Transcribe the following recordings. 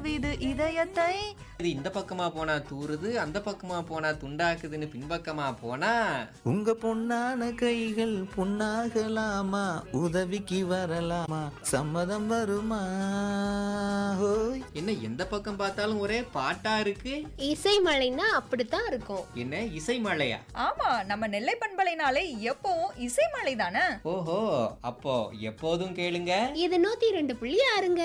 தழுவிது இதயத்தை இது இந்த பக்கமா போனா தூறுது அந்த பக்கமா போனா துண்டாக்குதுன்னு பின்பக்கமா போனா உங்க பொன்னான கைகள் பொன்னாகலாமா உதவிக்கு வரலாமா சம்மதம் வருமா ஹோய் என்ன எந்த பக்கம் பார்த்தாலும் ஒரே பாட்டா இருக்கு இசை மழைன்னா அப்படித்தான் இருக்கும் என்ன இசை மழையா ஆமா நம்ம நெல்லை பண்பலைனாலே எப்பவும் இசை மலை தானே ஓஹோ அப்போ எப்போதும் கேளுங்க இது நூத்தி ரெண்டு புள்ளி ஆறுங்க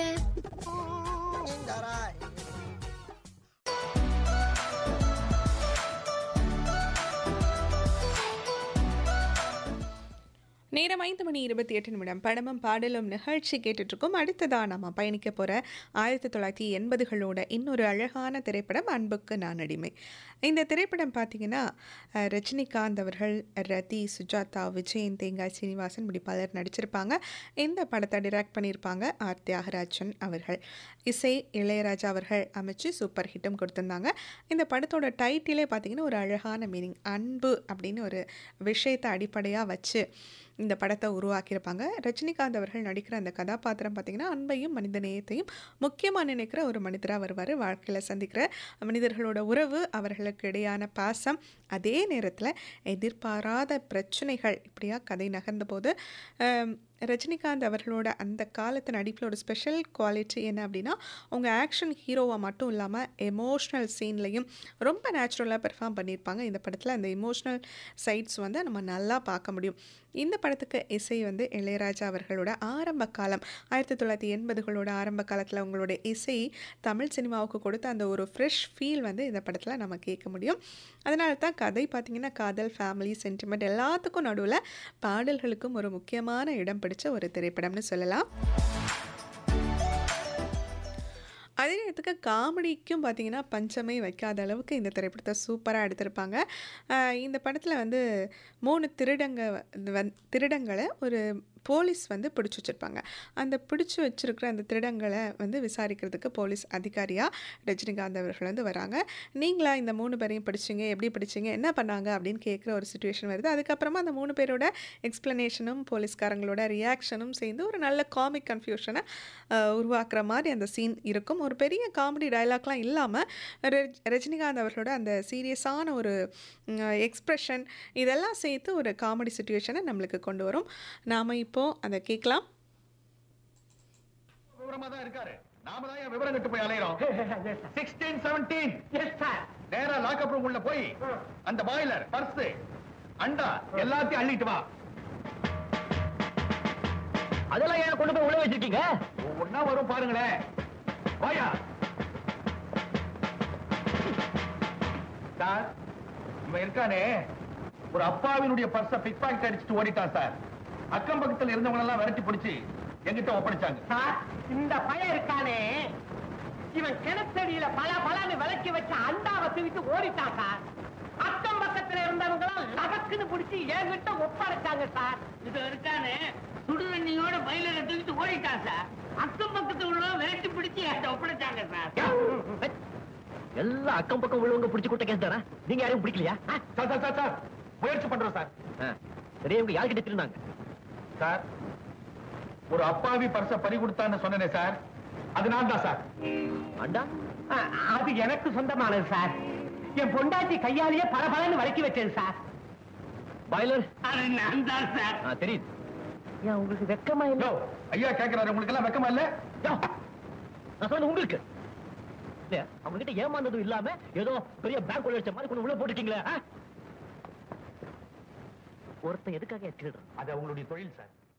நேரம் ஐந்து மணி இருபத்தி எட்டு நிமிடம் படமும் பாடலும் நிகழ்ச்சி கேட்டுட்ருக்கோம் அடுத்ததாக நம்ம பயணிக்க போகிற ஆயிரத்தி தொள்ளாயிரத்தி எண்பதுகளோட இன்னொரு அழகான திரைப்படம் அன்புக்கு நான் அடிமை இந்த திரைப்படம் பார்த்தீங்கன்னா அஹ், ரஜினிகாந்த் அவர்கள் ரதி சுஜாதா விஜயன் தேங்காய் சீனிவாசன் இப்படி பலர் நடிச்சிருப்பாங்க இந்த படத்தை டிரெக்ட் பண்ணியிருப்பாங்க ஆர் தியாகராஜன் அவர்கள் இசை இளையராஜா அவர்கள் அமைச்சு சூப்பர் ஹிட்டும் கொடுத்துருந்தாங்க இந்த படத்தோட டைட்டிலே பார்த்தீங்கன்னா ஒரு அழகான மீனிங் அன்பு அப்படின்னு ஒரு விஷயத்தை அடிப்படையாக வச்சு இந்த படத்தை உருவாக்கியிருப்பாங்க ரஜினிகாந்த் அவர்கள் நடிக்கிற அந்த கதாபாத்திரம் பார்த்திங்கன்னா அன்பையும் மனித நேயத்தையும் முக்கியமாக நினைக்கிற ஒரு மனிதராக வருவார் வாழ்க்கையில் சந்திக்கிற மனிதர்களோட உறவு அவர்களுக்கு இடையான பாசம் அதே நேரத்தில் எதிர்பாராத பிரச்சனைகள் இப்படியா கதை நகர்ந்தபோது ஆம், ரஜினிகாந்த் அவர்களோட அந்த காலத்து நடிப்பில் ஒரு ஸ்பெஷல் குவாலிட்டி என்ன அப்படின்னா அவங்க ஆக்ஷன் ஹீரோவாக மட்டும் இல்லாமல் எமோஷ்னல் சீன்லையும் ரொம்ப நேச்சுரலாக பெர்ஃபார்ம் பண்ணியிருப்பாங்க இந்த படத்தில் அந்த எமோஷ்னல் சைட்ஸ் வந்து நம்ம நல்லா பார்க்க முடியும் இந்த படத்துக்கு இசை வந்து இளையராஜா அவர்களோட ஆரம்ப காலம் ஆயிரத்தி தொள்ளாயிரத்தி எண்பதுகளோட ஆரம்ப காலத்தில் அவங்களோட இசை தமிழ் சினிமாவுக்கு கொடுத்த அந்த ஒரு ஃப்ரெஷ் ஃபீல் வந்து இந்த படத்தில் நம்ம கேட்க முடியும் அதனால தான் கதை பார்த்திங்கன்னா காதல் ஃபேமிலி சென்டிமெண்ட் எல்லாத்துக்கும் நடுவில் பாடல்களுக்கும் ஒரு முக்கியமான இடம் பிடிச்ச ஒரு திரைப்படம்னு சொல்லலாம் அதே நேரத்துக்கு காமெடிக்கும் பார்த்தீங்கன்னா பஞ்சமே வைக்காத அளவுக்கு இந்த திரைப்படத்தை சூப்பராக எடுத்திருப்பாங்க ஆஹ் இந்த படத்தில் வந்து மூணு திருடங்க வந் திருடங்களை ஒரு போலீஸ் வந்து பிடிச்சி வச்சுருப்பாங்க அந்த பிடிச்சி வச்சிருக்கிற அந்த திருடங்களை வந்து விசாரிக்கிறதுக்கு போலீஸ் அதிகாரியாக ரஜினிகாந்த் அவர்கள் வந்து வராங்க நீங்களா இந்த மூணு பேரையும் பிடிச்சிங்க எப்படி பிடிச்சிங்க என்ன பண்ணாங்க அப்படின்னு கேட்குற ஒரு சுச்சுவேஷன் வருது அதுக்கப்புறமா அந்த மூணு பேரோட எக்ஸ்ப்ளனேஷனும் போலீஸ்காரங்களோட ரியாக்ஷனும் சேர்ந்து ஒரு நல்ல காமிக் கன்ஃபியூஷனை உருவாக்குற மாதிரி அந்த சீன் இருக்கும் ஒரு பெரிய காமெடி டயலாக்லாம் இல்லாமல் ரஜினிகாந்த் அவர்களோட அந்த சீரியஸான ஒரு எக்ஸ்ப்ரெஷன் இதெல்லாம் சேர்த்து ஒரு காமெடி சுச்சுவேஷனை நம்மளுக்கு கொண்டு வரும் நாம் இப்போது அதை கேட்கலாம் விவரமா தான் இருக்காரு நாம தான் ஏன் விவரம் கட்டு போய் அலையறோம் சிக்ஸ்டீன் செவன்டீன் நேரா லாக்அப் ரூம் உள்ள போய் அந்த பாய்லர் பர்ஸ் அண்டா எல்லாத்தையும் அள்ளிட்டு வா அதெல்லாம் ஏன் கொண்டு போய் உள்ள வச்சிருக்கீங்க ஒவ்வொன்னா வரும் பாருங்களேன் வாயா சார் இவன் இருக்கானே ஒரு அப்பாவினுடைய பர்ஸ பிக் பாக்கெட் அடிச்சுட்டு ஓடிட்டான் சார் அக்கம் பக்கத்துல இருந்தவங்க எல்லாம் விரட்டி பிடிச்சு எங்கிட்ட ஒப்படைச்சாங்க சார் இந்த பையன் இருக்கானே இவன் கிணத்தடியில பல பலன்னு விளக்கி வச்ச அண்டாவை தூக்கிட்டு ஓடிட்டான் சார் அக்கம் பக்கத்துல இருந்தவங்க எல்லாம் லகக்குன்னு பிடிச்சி என்கிட்ட ஒப்படைச்சாங்க சார் இது இருக்கானே சுடுதண்ணியோட பயில தூக்கிட்டு ஓடிட்டான் சார் அக்கம் பக்கத்துல உள்ள விரட்டி பிடிச்சி என்கிட்ட ஒப்படைச்சாங்க சார் எல்லாம் அக்கம் பக்கம் உள்ளவங்க பிடிச்சு கொடுத்த கேஸ் தானே நீங்க யாரையும் பிடிக்கலையா சார் சார் சார் சார் முயற்சி பண்றோம் சார் பெரியவங்க யார்கிட்ட திருந்தாங்க சார் ஒரு அப்பாவி பர்ஸ பறி கொடுத்தான்னு சொன்னனே சார் அது நான் தான் சார் அண்டா அது எனக்கு சொந்தமானது சார் என் பொண்டாட்டி கையாலேயே பல வளக்கி வச்சது சார் பாய்லர் அது நான் தான் சார் தெரியுது ஏன் உங்களுக்கு வெக்கமா இல்ல யோ, ஐயா கேக்குறாரு உங்களுக்கு எல்லாம் வெக்கமா இல்ல யோ, நான் சொன்ன உங்களுக்கு இல்லையா, அவங்க கிட்ட ஏமாந்ததும் இல்லாம ஏதோ பெரிய பேங்க் உள்ள வச்ச மாதிரி கொண்டு உள்ள போட்டுட்டீங்களே ஆ? ஒருத்தன் எதுக்காக திருடுறான் அது அவங்களுடைய தொழில் சார்